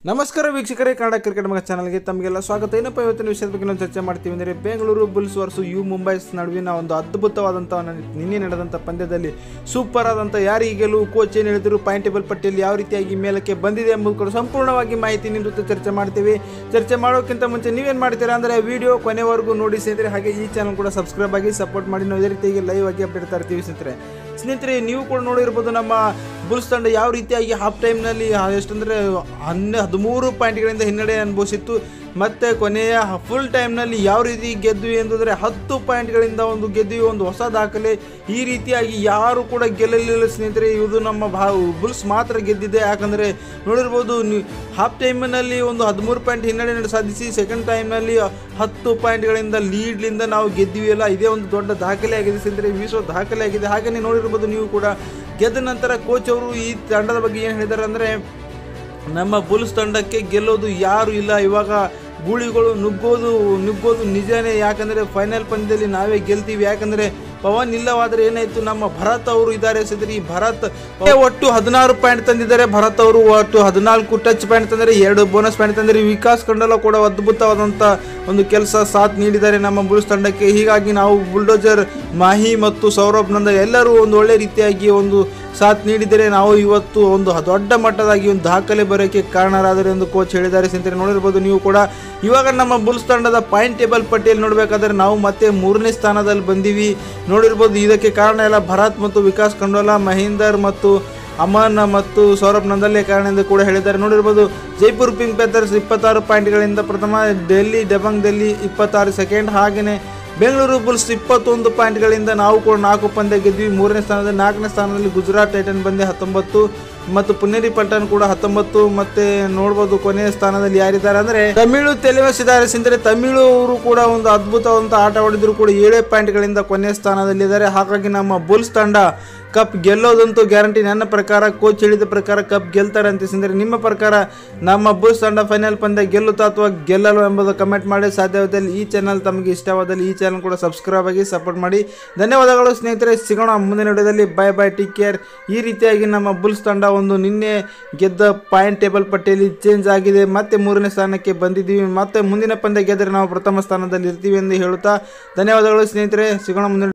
ನಮಸ್ಕಾರ ವೀಕ್ಷಕರೇ ಕನ್ನಡ ಕ್ರಿಕೆಟ್ ಮಗ ಚಾನಲ್ಗೆ ತಮಗೆಲ್ಲ ಸ್ವಾಗತ ಏನಪ್ಪ ಇವತ್ತಿನ ವಿಷಯದ ಬಗ್ಗೆ ನಾವು ಚರ್ಚೆ ಮಾಡ್ತೀವಿ ಅಂದರೆ ಬೆಂಗಳೂರು ಬುಲ್ಸ್ ವರ್ಸು ಯು ಮುಂಬೈಸ್ ನಡುವಿನ ಒಂದು ಅದ್ಭುತವಾದಂಥ ಒಂದು ನಿನ್ನೆ ನಡೆದಂಥ ಪಂದ್ಯದಲ್ಲಿ ಸೂಪರ್ ಆದಂಥ ಯಾರಿಗೆ ಗೆಲುವು ಕೋಚ್ ಏನು ಹೇಳಿದ್ರು ಪಾಯಿಂಟ್ ಟೇಬಲ್ ಪಟ್ಟಿಯಲ್ಲಿ ಯಾವ ರೀತಿಯಾಗಿ ಮೇಲಕ್ಕೆ ಬಂದಿದೆ ಎಂಬುದು ಕೂಡ ಸಂಪೂರ್ಣವಾಗಿ ಮಾಹಿತಿ ನಿಮ್ಮ ಜೊತೆ ಚರ್ಚೆ ಮಾಡ್ತೀವಿ ಚರ್ಚೆ ಮಾಡೋಕ್ಕಿಂತ ಮುಂಚೆ ನೀವೇನು ಮಾಡ್ತೀರಾ ಅಂದರೆ ವಿಡಿಯೋ ಕೊನೆವರೆಗೂ ನೋಡಿ ಸ್ನೇಹಿತರೆ ಹಾಗೆ ಈ ಚಾನಲ್ ಕೂಡ ಸಬ್ಸ್ಕ್ರೈಬ್ ಆಗಿ ಸಪೋರ್ಟ್ ಮಾಡಿ ನಾವು ಇದೇ ರೀತಿಯಾಗಿ ಲೈವ್ ಆಗಿ ಅಪ್ಡೇಟ್ ತರ್ತೀವಿ ಸ್ನೇಹಿತರೆ ಸ್ನೇಹಿತರೆ ನೀವು ಕೂಡ ನೋಡಿರ್ಬೋದು ನಮ್ಮ ಬುಲ್ಸ್ ತಂಡ ಯಾವ ರೀತಿಯಾಗಿ ಹಾಫ್ ಟೈಮ್ನಲ್ಲಿ ಎಷ್ಟಂದರೆ ಹನ್ನೆ ಹದಿಮೂರು ಪಾಯಿಂಟ್ಗಳಿಂದ ಹಿನ್ನಡೆ ಅನುಭವಿಸಿತ್ತು ಮತ್ತು ಕೊನೆಯ ಫುಲ್ ಟೈಮ್ನಲ್ಲಿ ಯಾವ ರೀತಿ ಗೆದ್ವಿ ಅಂತಂದರೆ ಹತ್ತು ಪಾಯಿಂಟ್ಗಳಿಂದ ಒಂದು ಗೆದ್ವಿ ಒಂದು ಹೊಸ ದಾಖಲೆ ಈ ರೀತಿಯಾಗಿ ಯಾರು ಕೂಡ ಗೆಲ್ಲಲಿಲ್ಲ ಸ್ನೇಹಿತರೆ ಇದು ನಮ್ಮ ಭಾ ಬುಲ್ಸ್ ಮಾತ್ರ ಗೆದ್ದಿದೆ ಯಾಕಂದರೆ ನೋಡಿರ್ಬೋದು ನೀವು ಹಾಫ್ ಟೈಮ್ನಲ್ಲಿ ಒಂದು ಹದಿಮೂರು ಪಾಯಿಂಟ್ ಹಿನ್ನಡೆ ನಡೆ ಸಾಧಿಸಿ ಸೆಕೆಂಡ್ ಟೈಮ್ನಲ್ಲಿ ಹತ್ತು ಪಾಯಿಂಟ್ಗಳಿಂದ ಲೀಡ್ಲಿಂದ ನಾವು ಗೆದ್ದಿವಿ ಅಲ್ಲ ಇದೇ ಒಂದು ದೊಡ್ಡ ದಾಖಲೆ ಆಗಿದೆ ಸ್ನೇಹಿತರೆ ವಿಶ್ವ ದಾಖಲೆ ಆಗಿದೆ ಹಾಗೆಯೇ ನೋಡಿರ್ಬೋದು ನೀವು ಕೂಡ ಗೆದ್ದ ನಂತರ ಕೋಚ್ ಅವರು ಈ ತಂಡದ ಬಗ್ಗೆ ಏನು ಹೇಳಿದ್ದಾರೆ ಅಂದರೆ ನಮ್ಮ ಬುಲ್ಸ್ ತಂಡಕ್ಕೆ ಗೆಲ್ಲೋದು ಯಾರು ಇಲ್ಲ ಇವಾಗ ಗೂಳಿಗಳು ನುಗ್ಗೋದು ನುಗ್ಗೋದು ನಿಜನೇ ಯಾಕಂದರೆ ಫೈನಲ್ ಪಂದ್ಯದಲ್ಲಿ ನಾವೇ ಗೆಲ್ತೀವಿ ಯಾಕಂದರೆ ಪವನ್ ಇಲ್ಲವಾದರೆ ಏನಾಯ್ತು ನಮ್ಮ ಭರತ್ ಅವರು ಇದ್ದಾರೆ ಸಿದ್ರಿ ಭರತ್ ಒಟ್ಟು ಹದಿನಾರು ಪಾಯಿಂಟ್ ತಂದಿದ್ದಾರೆ ಭರತ್ ಅವರು ಒಟ್ಟು ಹದಿನಾಲ್ಕು ಟಚ್ ಪಾಯಿಂಟ್ ತಂದರೆ ಎರಡು ಬೋನಸ್ ಪಾಯಿಂಟ್ ತಂದರೆ ವಿಕಾಸ್ ಕಂಡಲ ಕೂಡ ಅದ್ಭುತವಾದಂಥ ಒಂದು ಕೆಲಸ ಸಾಥ್ ನೀಡಿದ್ದಾರೆ ನಮ್ಮ ಬುಲ್ಸ್ ತಂಡಕ್ಕೆ ಹೀಗಾಗಿ ನಾವು ಬುಲ್ಡೋಜರ್ ಮಾಹಿ ಮತ್ತು ಸೌರಭ್ ನಂದ ಎಲ್ಲರೂ ಒಂದು ಒಳ್ಳೆ ರೀತಿಯಾಗಿ ಒಂದು ಸಾಥ್ ನೀಡಿದರೆ ನಾವು ಇವತ್ತು ಒಂದು ದೊಡ್ಡ ಮಟ್ಟದಾಗಿ ಒಂದು ದಾಖಲೆ ಬರೋಕ್ಕೆ ಕಾರಣರಾದರು ಎಂದು ಕೋಚ್ ಹೇಳಿದ್ದಾರೆ ಸ್ನೇಹಿತರೆ ನೋಡಿರ್ಬೋದು ನೀವು ಕೂಡ ಇವಾಗ ನಮ್ಮ ಬುಲ್ಸ್ ತಂಡದ ಪಾಯಿಂಟ್ ಟೇಬಲ್ ಪಟ್ಟಿಯಲ್ಲಿ ನೋಡಬೇಕಾದ್ರೆ ನಾವು ಮತ್ತೆ ಮೂರನೇ ಸ್ಥಾನದಲ್ಲಿ ಬಂದೀವಿ ನೋಡಿರ್ಬೋದು ಇದಕ್ಕೆ ಕಾರಣ ಎಲ್ಲ ಭರತ್ ಮತ್ತು ವಿಕಾಸ್ ಖಂಡೋಲಾ ಮಹೀಂದರ್ ಮತ್ತು ಅಮನ್ ಮತ್ತು ಸೌರಭ್ ನಂದಲ್ಲೆ ಕಾರಣ ಎಂದು ಕೂಡ ಹೇಳಿದ್ದಾರೆ ನೋಡಿರ್ಬೋದು ಜೈಪುರ್ ಪಿಂಕ್ ಪ್ಯಾಥರ್ಸ್ ಇಪ್ಪತ್ತಾರು ಪಾಯಿಂಟ್ಗಳಿಂದ ಪ್ರಥಮ ಡೆಲ್ಲಿ ಡೆಬಂಗ್ ಡೆಲ್ಲಿ ಇಪ್ಪತ್ತಾರು ಸೆಕೆಂಡ್ ಹಾಗೆಯೇ ಬೆಂಗಳೂರು ಬುಲ್ಸ್ ಇಪ್ಪತ್ತೊಂದು ಪಾಯಿಂಟ್ಗಳಿಂದ ನಾವು ಕೂಡ ನಾಲ್ಕು ಪಂದ್ಯ ಗೆದ್ವಿ ಮೂರನೇ ಸ್ಥಾನದಲ್ಲಿ ನಾಲ್ಕನೇ ಸ್ಥಾನದಲ್ಲಿ ಗುಜರಾತ್ ಟೈಟನ್ ಬಂದೆ ಹತ್ತೊಂಬತ್ತು ಮತ್ತು ಪುನೇರಿ ಪಲ್ಟನ್ ಕೂಡ ಹತ್ತೊಂಬತ್ತು ಮತ್ತೆ ನೋಡ್ಬೋದು ಕೊನೆಯ ಸ್ಥಾನದಲ್ಲಿ ಯಾರಿದ್ದಾರೆ ಅಂದ್ರೆ ತಮಿಳು ತೆಲುಗಿಸಿದ್ದಾರೆ ಸಿಂದರೆ ತಮಿಳು ಅವರು ಕೂಡ ಒಂದು ಅದ್ಭುತವಾದಂಥ ಆಟ ಆಡಿದ್ರು ಕೂಡ ಏಳೇ ಪಾಯಿಂಟ್ಗಳಿಂದ ಕೊನೆಯ ಸ್ಥಾನದಲ್ಲಿದ್ದಾರೆ ಹಾಗಾಗಿ ನಮ್ಮ ಬುಲ್ಸ್ ತಂಡ ಕಪ್ ಗೆಲ್ಲೋದಂತೂ ಗ್ಯಾರಂಟಿ ನನ್ನ ಪ್ರಕಾರ ಕೋಚ್ ಹೇಳಿದ ಪ್ರಕಾರ ಕಪ್ ಗೆಲ್ತಾರೆ ಅಂತ ಸಿಂದರೆ ನಿಮ್ಮ ಪ್ರಕಾರ ನಮ್ಮ ಬುಲ್ಸ್ ತಂಡ ಫೈನಲ್ ಪಂದ್ಯ ಗೆಲ್ಲುತ್ತಾ ಅಥವಾ ಗೆಲ್ಲಲು ಎಂಬುದು ಕಮೆಂಟ್ ಮಾಡಿ ಸಾಧ್ಯವಾದಲ್ಲಿ ಈ ಚಾನಲ್ ತಮಗೆ ಇಷ್ಟವಾದಲ್ಲಿ ಈ ಚಾನಲ್ ಕೂಡ ಸಬ್ಸ್ಕ್ರೈಬ್ ಆಗಿ ಸಪೋರ್ಟ್ ಮಾಡಿ ಧನ್ಯವಾದಗಳು ಸ್ನೇಹಿತರೆ ಸಿಗೋಣ ಮುಂದಿನ ವಿಡಿಯೋದಲ್ಲಿ ಬೈ ಬೈ ಟೇಕ್ ಕೇರ್ ಈ ರೀತಿಯಾಗಿ ನಮ್ಮ ಬುಲ್ಸ್ ತಂಡ ಒಂದು ನಿನ್ನೆ ಗೆದ್ದ ಪಾಯಿಂಟ್ ಟೇಬಲ್ ಪಟ್ಟಿಯಲ್ಲಿ ಚೇಂಜ್ ಆಗಿದೆ ಮತ್ತೆ ಮೂರನೇ ಸ್ಥಾನಕ್ಕೆ ಬಂದಿದ್ದೀವಿ ಮತ್ತೆ ಮುಂದಿನ ಪಂದ್ಯ ಗೆದ್ದರೆ ನಾವು ಪ್ರಥಮ ಸ್ಥಾನದಲ್ಲಿ ಇರ್ತೀವಿ ಎಂದು ಹೇಳುತ್ತಾ ಧನ್ಯವಾದಗಳು ಸ್ನೇಹಿತರೆ ಸಿಗೋಣ ಮುಂದಿನ